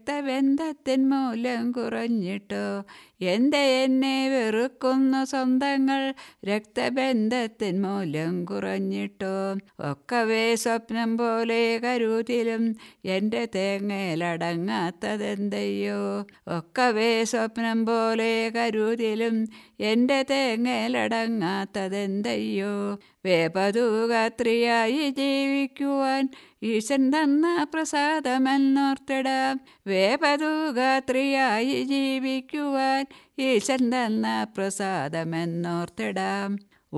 രക്തബന്ധത്തിൻ മൂലം കുറഞ്ഞിട്ടോ എന്റെ എന്നെ വെറുക്കുന്ന സ്വന്തങ്ങൾ രക്തബന്ധത്തിൻ മൂലം കുറഞ്ഞിട്ടോ ഒക്കവേ സ്വപ്നം പോലെ കരുതിലും എൻ്റെ തേങ്ങയിലടങ്ങാത്തതെന്തയ്യോ ഒക്കവേ സ്വപ്നം പോലെ കരുതിലും എൻ്റെ തേങ്ങയിലടങ്ങാത്തതെന്തയ്യോ വേപതൂകാത്രിയായി ജീവിക്കുവാൻ ഈശൻ തന്ന പ്രസാദമെന്നോർത്തിടാം വേപതൂകാത്രിയായി ജീവിക്കുവാൻ ഈശൻ തന്ന പ്രസാദമെന്നോർത്തിടാം